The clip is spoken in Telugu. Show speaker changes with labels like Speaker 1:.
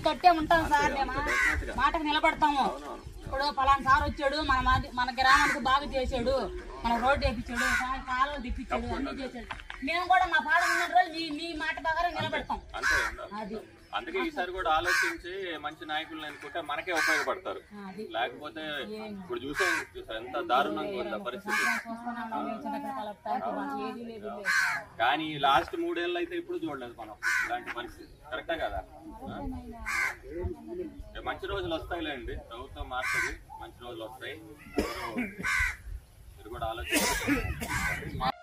Speaker 1: కట్టే ఉంటాం సార్ మేము మాటకు నిలబడతాము ఇప్పుడు పలానా సార్ వచ్చాడు మన మాది- మన గ్రామానికి బాగా చేశాడు మన రోడ్డు వేపించాడు కాలువలు తెప్పించాడు అన్ని చేశాడు మేము కూడా మా పాడ ఉన్న రోజు నీ నీ మాట ప్రకారం నిలబడతాం
Speaker 2: అంతే ఉండాలి.
Speaker 1: అది
Speaker 2: అందుకే ఈసారి కూడా ఆలోచించి మంచి నాయకులను ఎన్నుకుంటే మనకే ఉపయోగపడతారు
Speaker 1: అది
Speaker 2: లేకపోతే ఇప్పుడు చూసే చూసారు ఎంత దారుణంగా ఉందా పరిస్థితి
Speaker 1: చూస్తున్నాం మేము చిన్నపిల్లల ప్యాంటు మాకు ఏది లేదు లేదు.
Speaker 2: కానీ లాస్ట్ మూడేళ్ళు అయితే ఇప్పుడు చూడలేదు మనం ఇలాంటి పరిస్థితి కరెక్టా కదా ఆ? మంచి రోజులు వస్తాయిలేండి ప్రభుత్వం మారుతుంది మంచి రోజులు వస్తాయి మీరు కూడా ఆలోచించాలి